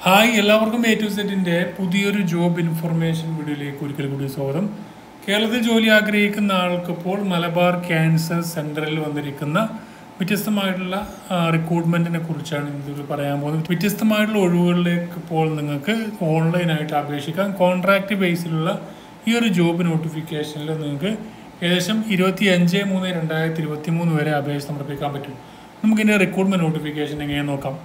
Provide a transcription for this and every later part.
hi എല്ലാവർക്കും A to സെറ്റിന്റെ പുതിയൊരു ജോബ് ഇൻഫർമേഷൻ വീഡിയോയിലേക്ക് ഒരിക്കൽ കൂടി സ്വാഗതം കേരളത്തിൽ ജോലി ആഗ്രഹിക്കുന്ന ആൾക്കിപ്പോൾ മലബാർ ക്യാൻസർ സെന്ററിൽ വന്നിരിക്കുന്ന വ്യത്യസ്തമായിട്ടുള്ള റിക്രൂട്ട്മെന്റിനെ കുറിച്ചാണ് ഇതിൽ പറയാൻ പോകുന്നത് വ്യത്യസ്തമായിട്ടുള്ള ഒഴിവുകളിലേക്ക് ഇപ്പോൾ നിങ്ങൾക്ക് ഓൺലൈനായിട്ട് അപേക്ഷിക്കാം കോൺട്രാക്ട് ബേസിലുള്ള ഈ ഒരു ജോബ് നോട്ടിഫിക്കേഷനിൽ നിങ്ങൾക്ക് ഏകദേശം ഇരുപത്തി അഞ്ച് മൂന്ന് രണ്ടായിരത്തി ഇരുപത്തി മൂന്ന് വരെ അപേക്ഷ സമർപ്പിക്കാൻ പറ്റും നമുക്കിതിൻ്റെ റിക്രൂട്ട്മെന്റ് നോട്ടിഫിക്കേഷൻ എങ്ങനെ നോക്കാം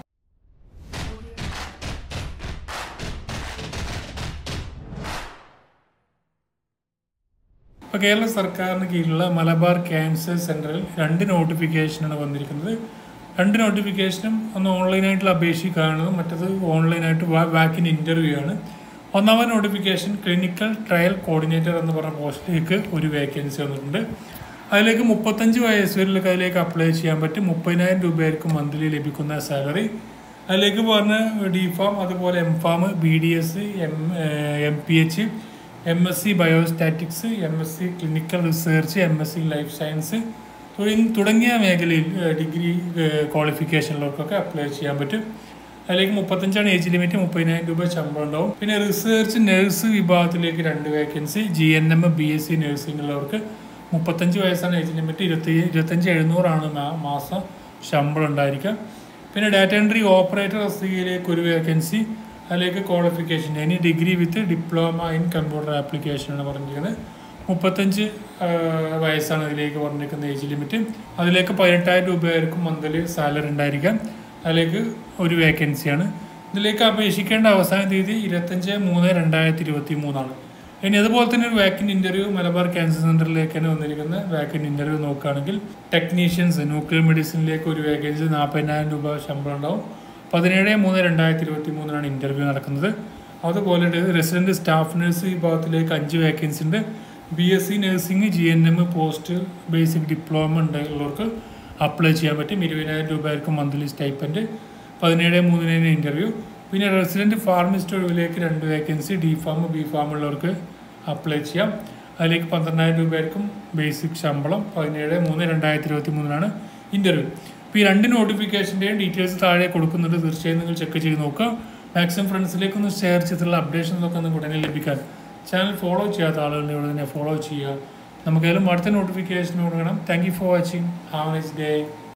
ഇപ്പോൾ കേരള സർക്കാരിന് കീഴിലുള്ള മലബാർ ക്യാൻസർ സെന്ററിൽ രണ്ട് നോട്ടിഫിക്കേഷനാണ് വന്നിരിക്കുന്നത് രണ്ട് നോട്ടിഫിക്കേഷനും ഒന്ന് ഓൺലൈനായിട്ടുള്ള അപേക്ഷിക്കാനുള്ളതും മറ്റത് ഓൺലൈനായിട്ട് വാക്കിൻ ഇൻ്റർവ്യൂ ആണ് ഒന്നാമത് നോട്ടിഫിക്കേഷൻ ക്ലിനിക്കൽ ട്രയൽ കോർഡിനേറ്റർ എന്ന് പറഞ്ഞ പോസ്റ്റിലേക്ക് ഒരു വേക്കൻസി വന്നിട്ടുണ്ട് അതിലേക്ക് മുപ്പത്തഞ്ച് വയസ്സ് വരെയൊക്കെ അതിലേക്ക് അപ്ലൈ ചെയ്യാൻ പറ്റും മുപ്പതിനായിരം രൂപയായിരിക്കും മന്ത്ലി ലഭിക്കുന്ന സാലറി അതിലേക്ക് പറഞ്ഞ ഡി ഫാം അതുപോലെ M pharm B D S M M P H M S C biostatistics M S C clinical research M S C life science തുടങ്ങിയ മേഖലയിൽ ഡിഗ്രി ക്വാളിഫിക്കേഷനിലൊക്കെ അപ്ലൈ ചെയ്യാൻ പറ്റും അതിലേക്ക് മുപ്പത്തഞ്ചാണ് ഏജ് ലിമിറ്റ് മുപ്പതിനായിരം രൂപ ശമ്പളം ഉണ്ടാവും പിന്നെ റിസർച്ച് നഴ്സ് വിഭാഗത്തിലേക്ക് രണ്ട് vacancy G N M B S C നഴ്സിംഗുള്ളവർക്ക് മുപ്പത്തഞ്ച് വയസ്സാണ് ഏജ് ലിമിറ്റ് ഇരുപത്തി ഇരുപത്തഞ്ച് എഴുന്നൂറാണ് മാസം ശമ്പളം ഉണ്ടായിരിക്കുക പിന്നെ ഡാറ്റ എൻട്രി ഓപ്പറേറ്റർ തസ്തികയിലേക്ക് ഒരു വേക്കൻസി അതിലേക്ക് ക്വാളിഫിക്കേഷൻ ഇനി degree with diploma in computer application ആണ് പറഞ്ഞിരിക്കുന്നത് മുപ്പത്തഞ്ച് വയസ്സാണ് ഇതിലേക്ക് പറഞ്ഞിരിക്കുന്ന ഏജ് ലിമിറ്റ് അതിലേക്ക് പതിനെട്ടായിരം രൂപയായിരിക്കും മന്ത്ലി സാലറി ഉണ്ടായിരിക്കാം അതിലേക്ക് ഒരു വേക്കൻസിയാണ് ഇതിലേക്ക് അപേക്ഷിക്കേണ്ട അവസാന തീയതി ഇരുപത്തഞ്ച് മൂന്ന് രണ്ടായിരത്തി ഇരുപത്തി മൂന്നാണ് ഇനി അതുപോലെ തന്നെ ഒരു വാക്കിൻ ഇന്റർവ്യൂ മലബാർ ക്യാൻസർ സെന്ററിലേക്ക് തന്നെ വന്നിരിക്കുന്ന വാക്കിൻ ഇന്റർവ്യൂ നോക്കുകയാണെങ്കിൽ ടെക്നീഷ്യൻസ് ന്യൂക്ലിയർ മെഡിസിനിലേക്ക് ഒരു വേക്കൻസി നാൽപ്പതിനായിരം രൂപ ശമ്പളം ഉണ്ടാവും പതിനേഴ് മൂന്ന് രണ്ടായിരത്തി ഇരുപത്തി മൂന്നിനാണ് ഇന്റർവ്യൂ നടക്കുന്നത് അതുപോലെ റെസിഡന്റ് സ്റ്റാഫ് നഴ്സ് വിഭാഗത്തിലേക്ക് അഞ്ച് വേക്കൻസി ഉണ്ട് B S C nursing G N M post basic diploma ഉള്ളവർക്ക് അപ്ലൈ ചെയ്യാൻ പറ്റും ഇരുപതിനായിരം രൂപ ആയിരിക്കും മന്ത്ലി സ്റ്റൈപ്പൻഡ് പതിനേഴ് മൂന്നിന് ഇന്റർവ്യൂ പിന്നെ റെസിഡന്റ് ഫാർമിസ്റ്റ് ഒഴിവിലേക്ക് രണ്ട് vacancy D pharm B pharm ഉള്ളവർക്ക് അപ്ലൈ ചെയ്യാം അതിലേക്ക് പന്ത്രണ്ടായിരം രൂപയായിരിക്കും ബേസിക് ശമ്പളം പതിനേഴ് മൂന്ന് രണ്ടായിരത്തി ഇരുപത്തി മൂന്നിനാണ് ഇന്റർവ്യൂ ഇപ്പോൾ ഈ രണ്ട് നോട്ടിഫിക്കേഷൻ്റെയും ഡീറ്റെയിൽസ് താഴെ കൊടുക്കുന്നുണ്ട് തീർച്ചയായും നിങ്ങൾ ചെക്ക് ചെയ്ത് നോക്കുക മാക്സിമം ഫ്രണ്ട്സിലേക്ക് ഒന്ന് ഷെയർ ചെയ്തിട്ടുള്ള അപ്ഡേഷൻസൊക്കെ നിങ്ങൾക്ക് ഉടനെ ലഭിക്കാൻ ചാനൽ ഫോളോ ചെയ്യാത്ത ആളുകളുടെ ഇവിടെ തന്നെ ഫോളോ ചെയ്യുക നമുക്കായാലും അടുത്ത നോട്ടിഫിക്കേഷൻ കൊടുക്കണം thank you for watching have nice day